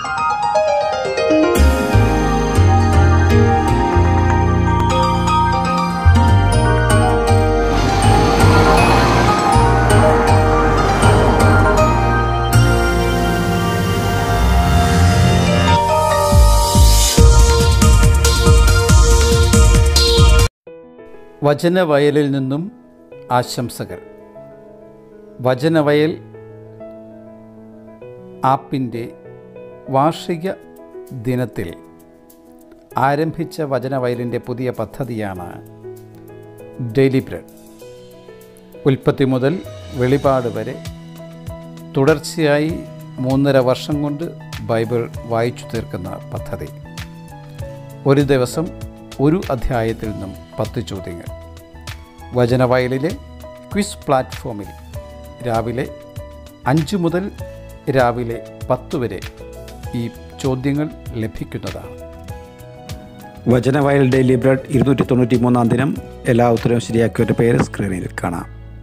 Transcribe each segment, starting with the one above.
വചനവയലിൽ നിന്നും ആശംസകൾ വചനവയൽ ആപ്പിൻ്റെ വാർഷിക ദിനത്തിൽ ആരംഭിച്ച വചനവയലിൻ്റെ പുതിയ പദ്ധതിയാണ് ഡെയിലി ബ്രെഡ് ഉൽപ്പത്തി മുതൽ വെളിപാട് വരെ തുടർച്ചയായി മൂന്നര വർഷം കൊണ്ട് ബൈബിൾ വായിച്ചു തീർക്കുന്ന പദ്ധതി ഒരു ദിവസം ഒരു അധ്യായത്തിൽ നിന്നും പത്ത് ചോദ്യങ്ങൾ വചനവയലിലെ ക്വിസ് പ്ലാറ്റ്ഫോമിൽ രാവിലെ അഞ്ച് മുതൽ രാവിലെ പത്ത് വരെ ഈ ചോദ്യങ്ങൾ ലഭിക്കുന്നതാണ് വചനവയൽ ഡെയിലി ബ്രെഡ് ഇരുന്നൂറ്റി തൊണ്ണൂറ്റി മൂന്നാം ദിനം എല്ലാ ഉത്തരവും ശരിയാക്കിയവരുടെ പേര് സ്ക്രീനിൽ കാണാം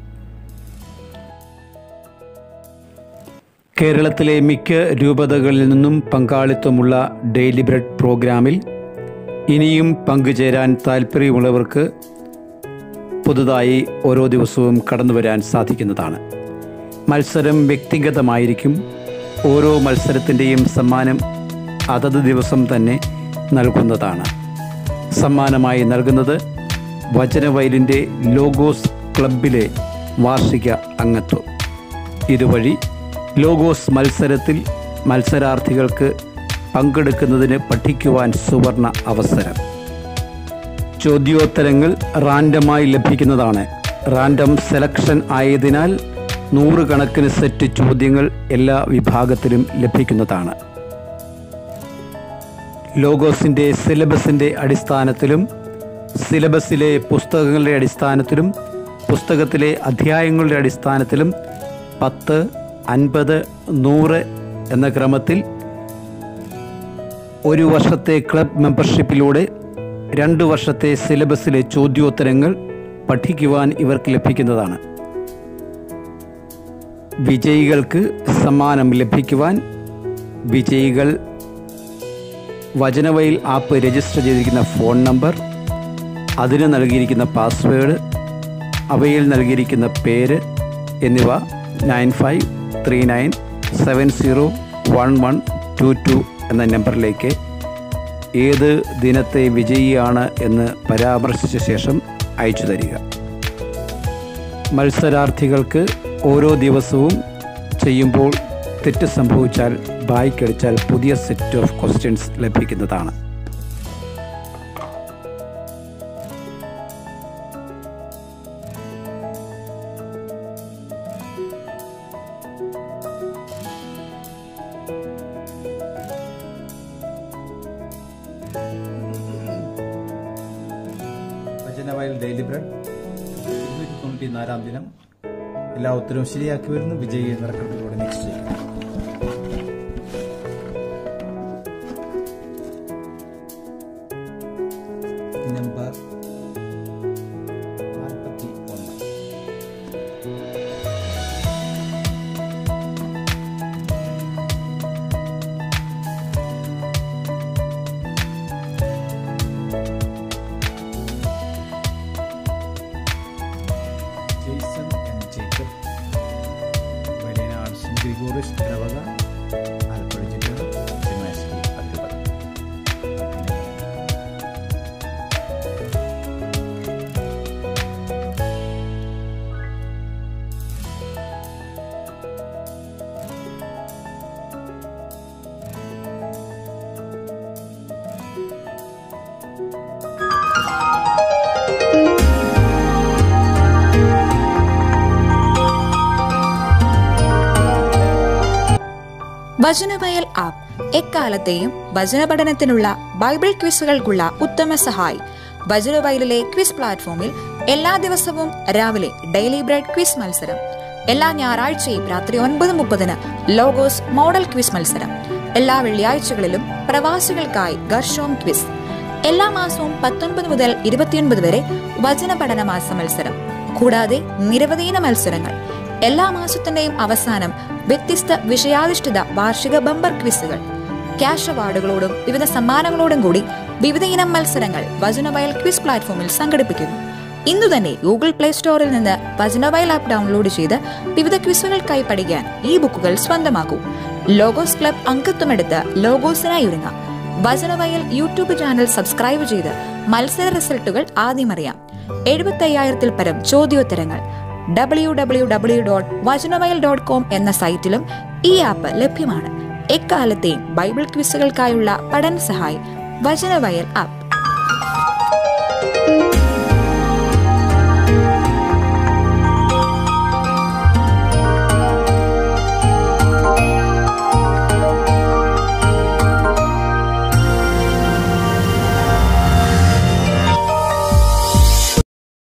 കേരളത്തിലെ മിക്ക രൂപതകളിൽ നിന്നും പങ്കാളിത്തമുള്ള ഡെയിലി ബ്രെഡ് പ്രോഗ്രാമിൽ ഇനിയും പങ്കുചേരാൻ താല്പര്യമുള്ളവർക്ക് പുതുതായി ഓരോ ദിവസവും കടന്നു വരാൻ സാധിക്കുന്നതാണ് മത്സരം വ്യക്തിഗതമായിരിക്കും ഓരോ മത്സരത്തിൻ്റെയും സമ്മാനം അതത് ദിവസം തന്നെ നൽകുന്നതാണ് സമ്മാനമായി നൽകുന്നത് വചനവയലിൻ്റെ ലോഗോസ് ക്ലബിലെ വാർഷിക അംഗത്വം ഇതുവഴി ലോഗോസ് മത്സരത്തിൽ മത്സരാർത്ഥികൾക്ക് പങ്കെടുക്കുന്നതിന് പഠിക്കുവാൻ സുവർണ അവസരം ചോദ്യോത്തരങ്ങൾ റാൻഡമായി ലഭിക്കുന്നതാണ് റാൻഡം സെലക്ഷൻ ആയതിനാൽ നൂറുകണക്കിന് സെറ്റ് ചോദ്യങ്ങൾ എല്ലാ വിഭാഗത്തിലും ലഭിക്കുന്നതാണ് ലോഗോസിൻ്റെ സിലബസിൻ്റെ അടിസ്ഥാനത്തിലും സിലബസിലെ പുസ്തകങ്ങളുടെ അടിസ്ഥാനത്തിലും പുസ്തകത്തിലെ അധ്യായങ്ങളുടെ അടിസ്ഥാനത്തിലും പത്ത് അൻപത് നൂറ് എന്ന ക്രമത്തിൽ ഒരു വർഷത്തെ ക്ലബ് മെമ്പർഷിപ്പിലൂടെ രണ്ട് വർഷത്തെ സിലബസിലെ ചോദ്യോത്തരങ്ങൾ പഠിക്കുവാൻ ഇവർക്ക് ലഭിക്കുന്നതാണ് വിജയികൾക്ക് സമ്മാനം ലഭിക്കുവാൻ വിജയികൾ വചനവയിൽ ആപ്പ് രജിസ്റ്റർ ചെയ്തിരിക്കുന്ന ഫോൺ നമ്പർ അതിന് നൽകിയിരിക്കുന്ന പാസ്വേഡ് അവയിൽ നൽകിയിരിക്കുന്ന പേര് എന്നിവ nine five three nine seven zero one one two two എന്ന നമ്പറിലേക്ക് ഏത് ദിനത്തെ വിജയിയാണ് എന്ന് പരാമർശിച്ച ശേഷം അയച്ചു തരിക മത്സരാർത്ഥികൾക്ക് ഓരോ ദിവസവും ചെയ്യുമ്പോൾ തെറ്റ് സംഭവിച്ചാൽ ബായ്ക്കടിച്ചാൽ പുതിയ സെറ്റ് ഓഫ് ക്വസ്റ്റ്യൻസ് ലഭിക്കുന്നതാണ് വചനവയൽ ഡെയിലി ബ്രെഡ് ഇരുന്നൂറ്റി തൊണ്ണൂറ്റി നാലാം ദിനം എല്ലാ ഉത്തരവും ശരിയാക്കി വരുന്നു വിജയി നറുക്കെടുപ്പിലൂടെ നെക്സ്റ്റ് ചെയ്യും നമ്പർ നാൽപ്പത്തി ഒന്ന് Jaison M Jacob Wayanad saint Gregorios ഇടവക ആലപ്പുഴ ജില്ല ചങ്ങനാശ്ശേരി അതിരൂപത വചനവയൽ ആപ്പ് എക്കാലത്തെയും വചന പഠനത്തിനുള്ള ബൈബിൾ ക്വിസുകൾക്കുള്ള ഉത്തമ സഹായി വചനവയലിലെ ക്വിസ് പ്ലാറ്റ്ഫോമിൽ എല്ലാ ദിവസവും രാവിലെ ഡെയിലി ബ്രെഡ് ക്വിസ് മത്സരം എല്ലാ ഞായറാഴ്ചയും രാത്രി ഒൻപത് മുപ്പതിന് ലോഗോസ് മോഡൽ ക്വിസ് മത്സരം എല്ലാ വെള്ളിയാഴ്ചകളിലും പ്രവാസികൾക്കായി ഗർഷോം ക്വിസ് എല്ലാ മാസവും പത്തൊൻപത് മുതൽ ഇരുപത്തിയൊൻപത് വരെ വചന പഠന മാസ മത്സരം കൂടാതെ നിരവധീന മത്സരങ്ങൾ എല്ലാ മാസത്തിന്റെയും അവസാനം വ്യത്യസ്ത വിഷയാധിഷ്ഠിത വാർഷിക ബമ്പർ ക്വിസുകൾ ക്യാഷ് അവാർഡുകളോടും വിവിധ സമ്മാനങ്ങളോടും കൂടി വിവിധ ഇനം മത്സരങ്ങൾ വചനവയൽ ക്വിസ് പ്ലാറ്റ്ഫോമിൽ സംഘടിപ്പിക്കുന്നു ഇന്നു തന്നെ ഗൂഗിൾ പ്ലേ സ്റ്റോറിൽ നിന്ന് വചനവയൽ ആപ്പ് ഡൗൺലോഡ് ചെയ്ത് വിവിധ ക്വിസുകൾക്കായി പഠിക്കാൻ ഈ ബുക്കുകൾ സ്വന്തമാക്കൂ ലോഗോസ് ക്ലബ് അംഗത്വമെടുത്ത് ലോഗോസിനായി ഒരുങ്ങാം വചനവയൽ യൂട്യൂബ് ചാനൽ സബ്സ്ക്രൈബ് ചെയ്ത് മത്സര റിസൾട്ടുകൾ ആദ്യം അറിയാം എഴുപത്തയ്യായിരത്തിൽ പരം ചോദ്യോത്തരങ്ങൾ W W W dot Vachanavayal dot com എന്ന സൈറ്റിലും ഈ ആപ്പ് ലഭ്യമാണ് എക്കാലത്തെയും ബൈബിൾ ക്വിസുകൾക്കായുള്ള പഠന സഹായി വചനവയൽ ആപ്പ്